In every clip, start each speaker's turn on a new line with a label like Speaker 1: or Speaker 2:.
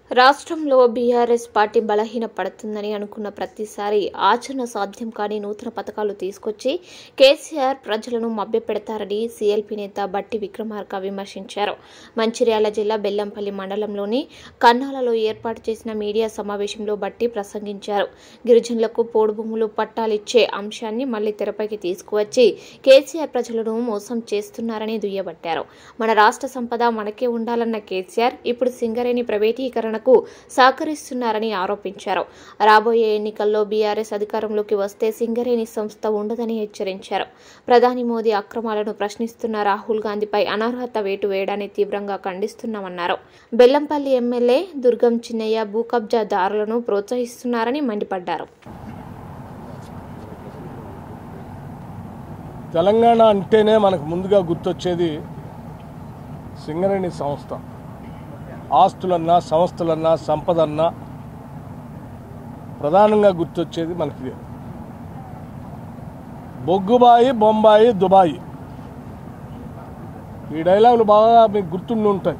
Speaker 1: రాష్ట్రంలో BRS party బలహీనపడుతుందని అనుకున్న ప్రతిసారి ఆచరణ సాధ్యం కాని నూతన పథకాలు తీసుకొచ్చి కేసీఆర్ ప్రజలను మభ్యపెడతారని సీఎల్పీ నేత బట్టి విక్రమార్క విమర్శించారు మంచిర్యాల జిల్లా బెల్లంపల్లి మండలంలోని కన్నాలలో ఏర్పాటు చేసిన మీడియా సమావేశంలో బట్టి ప్రసంగించారు గిరిజనులకు పోడు భూములు పట్టాలిచ్చే అంశాన్ని మళ్లీ తెరపైకి తీసుకువచ్చి కేసీఆర్ ప్రజలను మోసం చేస్తున్నారని దుయ్యబట్టారు మన రాష్ట్ర సంపద మనకే ఉండాలన్న కేసీఆర్ ఇప్పుడు సింగరేణి ప్రైవేటీకరణకు సహకరిస్తున్నారని ఆరోపించారు రాబోయే ఎన్నికల్లో బీఆర్ఎస్ అధికారంలోకి వస్తే సింగరేణి సంస్థ ఉండదని హెచ్చరించారు ప్రధాని మోదీ అక్రమాలను ప్రశ్నిస్తున్న రాహుల్ గాంధీపై అనర్హత వేటు వేయడాన్ని తీవ్రంగా ఖండిస్తున్నామన్నారు బెల్లంపల్లి ఎమ్మెల్యే దుర్గం చిన్నయ్య భూ కబ్జాదారులను ప్రోత్సహిస్తున్నారని మండిపడ్డారు
Speaker 2: తెలంగాణ అంటేనే మనకు ముందుగా గుర్తొచ్చేది సింగరేణి సంస్థ ఆస్తులన్నా సంస్థలన్నా సంపదన్నా ప్రధానంగా గుర్తొచ్చేది మనకి ఇదే. బొగ్గుబాయి బొంబాయి దుబాయి ఈ డైలాగులు బాగా మీకు గుర్తుండి ఉంటాయి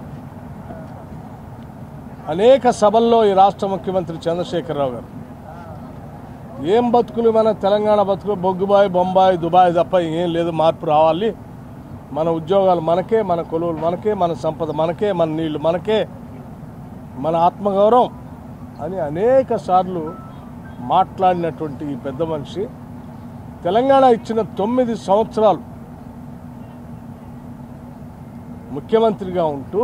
Speaker 2: అనేక సభల్లో ఈ రాష్ట్ర ముఖ్యమంత్రి చంద్రశేఖరరావు గారు ఏం బతుకులు మన తెలంగాణ బతుకులు బొగ్గుబాయి బొంబాయి దుబాయ్ తప్ప ఏం లేదు మార్పు రావాలి మన ఉద్యోగాలు మనకే మన కొలువులు మనకే మన సంపద మనకే మన నీళ్లు మనకే మన ఆత్మగౌరవం అని అనేక సార్లు మాట్లాడినటువంటి ఈ పెద్ద మనిషి తెలంగాణ ఇచ్చిన తొమ్మిది సంవత్సరాలు ముఖ్యమంత్రిగా ఉంటూ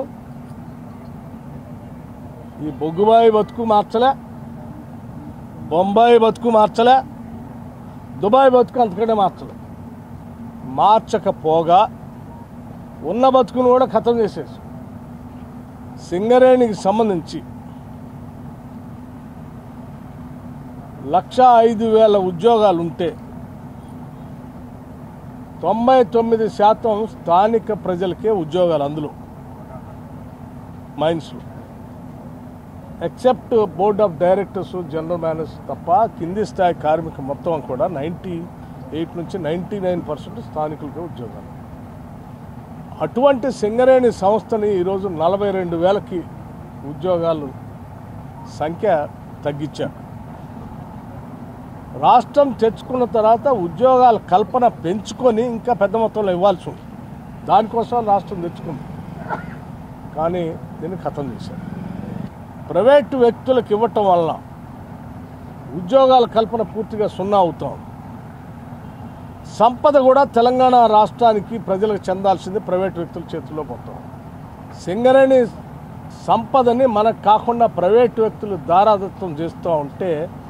Speaker 2: ఈ బొగ్గుబాయి బతుకు మార్చలే బొంబాయి బతుకు మార్చలే దుబాయ్ బతుకు అంతకంటే మార్చలే మార్చకపోగా ఉన్న బతుకును కూడా ఖతం చేసేసి సింగరేణికి సంబంధించి లక్ష ఐదు వేల ఉద్యోగాలు ఉంటే తొంభై తొమ్మిది శాతం స్థానిక ప్రజలకే ఉద్యోగాలు అందులో మైన్స్లో except board of directors general managers తప్ప కింది స్థాయి కార్మిక మొత్తం కూడా నైంటీ ఎయిట్ నుంచి నైంటీ నైన్ పర్సెంట్ స్థానికులకే ఉద్యోగాలు అటువంటి సింగరేణి సంస్థని ఈరోజు నలభై రెండు వేలకి ఉద్యోగాలు సంఖ్య తగ్గించారు రాష్ట్రం తెచ్చుకున్న తర్వాత ఉద్యోగాల కల్పన పెంచుకొని ఇంకా పెద్ద మొత్తంలో ఇవ్వాల్సి ఉంది దానికోసం రాష్ట్రం తెచ్చుకుంది కానీ దీన్ని ఖతం చేశారు ప్రైవేటు వ్యక్తులకు ఇవ్వటం వలన ఉద్యోగాల కల్పన పూర్తిగా సున్నా అవుతాం సంపద కూడా తెలంగాణ రాష్ట్రానికి ప్రజలకు చెందాల్సింది ప్రైవేట్ వ్యక్తుల చేతుల్లో పోతాం సింగరేణి సంపదని మనకు కాకుండా ప్రైవేట్ వ్యక్తులు దారాదత్తం చేస్తూ ఉంటే